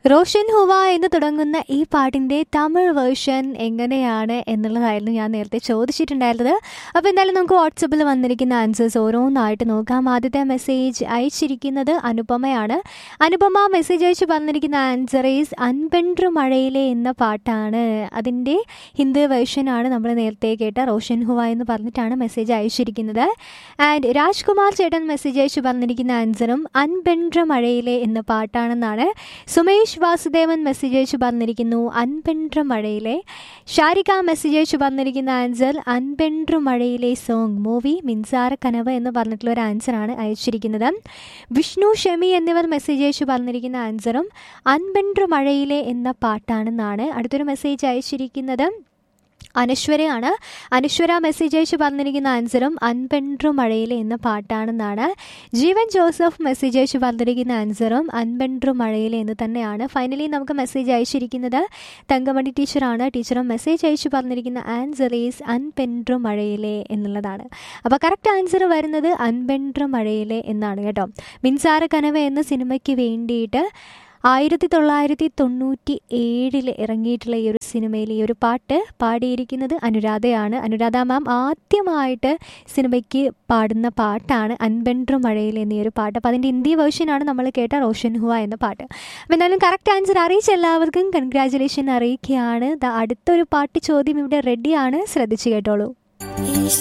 റോഷൻ ഹുവ എന്ന് തുടങ്ങുന്ന ഈ പാട്ടിൻ്റെ തമിഴ് വേർഷൻ എങ്ങനെയാണ് എന്നുള്ളതായിരുന്നു ഞാൻ നേരത്തെ ചോദിച്ചിട്ടുണ്ടായിരുന്നത് അപ്പോൾ എന്തായാലും നമുക്ക് വാട്സപ്പിൽ വന്നിരിക്കുന്ന ആൻസേഴ്സ് ഓരോന്നായിട്ട് നോക്കാം ആദ്യത്തെ മെസ്സേജ് അയച്ചിരിക്കുന്നത് അനുപമയാണ് അനുപമ മെസ്സേജ് അയച്ച് വന്നിരിക്കുന്ന ആൻസർ ഈസ് അൻപെൻഡ്രു മഴയിലെ എന്ന പാട്ടാണ് അതിൻ്റെ ഹിന്ദി വേർഷനാണ് നമ്മൾ നേരത്തെ കേട്ട റോഷൻ ഹുവ എന്ന് പറഞ്ഞിട്ടാണ് മെസ്സേജ് അയച്ചിരിക്കുന്നത് ആൻഡ് രാജ്കുമാർ ചേട്ടൻ മെസ്സേജ് അയച്ച് പറഞ്ഞിരിക്കുന്ന ആൻസറും അൻപെൻഡ്ര മഴയിലെ എന്ന പാട്ടാണെന്നാണ് സുമേഷ് വാസുദേവൻ മെസ്സേജ് അയച്ച് പറഞ്ഞിരിക്കുന്നു അൻപെൻഡ്ര മഴയിലെ ഷാരിക മെസ്സേജ് അയച്ച് പറഞ്ഞിരിക്കുന്ന ആൻസർ അൻപെൻഡ്ര മഴയിലെ സോങ് മൂവി മിൻസാര കനവ് എന്ന് പറഞ്ഞിട്ടുള്ള ഒരു ആൻസറാണ് അയച്ചിരിക്കുന്നത് വിഷ്ണു ഷെമി എന്നിവർ മെസ്സേജ് അയച്ച് പറഞ്ഞിരിക്കുന്ന ആൻസറും അൻപെൻഡ്ര മഴയിലെ എന്ന പാട്ടാണെന്നാണ് അടുത്തൊരു മെസ്സേജ് അയച്ചിരിക്കുന്നത് അനശ്വരയാണ് അനശ്വര മെസ്സേജ് അയച്ച് പറഞ്ഞിരിക്കുന്ന ആൻസറും അൻപെൻഡ്രു മഴയിലെ എന്ന പാട്ടാണെന്നാണ് ജീവൻ ജോസഫ് മെസ്സേജ് അയച്ച് പറഞ്ഞിരിക്കുന്ന ആൻസറും അൻപെൻഡ്രു മഴയിലെ എന്ന് തന്നെയാണ് ഫൈനലി നമുക്ക് മെസ്സേജ് അയച്ചിരിക്കുന്നത് തങ്കമണി ടീച്ചറാണ് ടീച്ചറും മെസ്സേജ് അയച്ച് പറഞ്ഞിരിക്കുന്ന ആൻസർ ഈസ് അൻപെൻഡ്രു മഴയിലെ എന്നുള്ളതാണ് അപ്പോൾ കറക്റ്റ് ആൻസർ വരുന്നത് അൻപെൻഡ്രു മഴയിലെ എന്നാണ് കേട്ടോ മിൻസാര കനവ് എന്ന സിനിമയ്ക്ക് വേണ്ടിയിട്ട് ആയിരത്തി തൊള്ളായിരത്തി തൊണ്ണൂറ്റി ഏഴിൽ ഇറങ്ങിയിട്ടുള്ള ഈ ഒരു സിനിമയിൽ ഈ ഒരു പാട്ട് പാടിയിരിക്കുന്നത് അനുരാധയാണ് അനുരാധ മാം ആദ്യമായിട്ട് സിനിമയ്ക്ക് പാടുന്ന പാട്ടാണ് അൻപെൻഡ്രു മഴയിൽ എന്നീ ഒരു പാട്ട് അപ്പോൾ അതിൻ്റെ ഹിന്ദി വേർഷനാണ് നമ്മൾ കേട്ട റോഷൻ ഹുവ എന്ന പാട്ട് അപ്പോൾ എന്തായാലും കറക്റ്റ് ആൻസർ അറിയിച്ച എല്ലാവർക്കും കൺഗ്രാജുലേഷൻ അറിയിക്കുകയാണ് ദാ അടുത്തൊരു പാട്ട് ചോദ്യം ഇവിടെ റെഡിയാണ് ശ്രദ്ധിച്ചു കേട്ടോളൂ ഈശ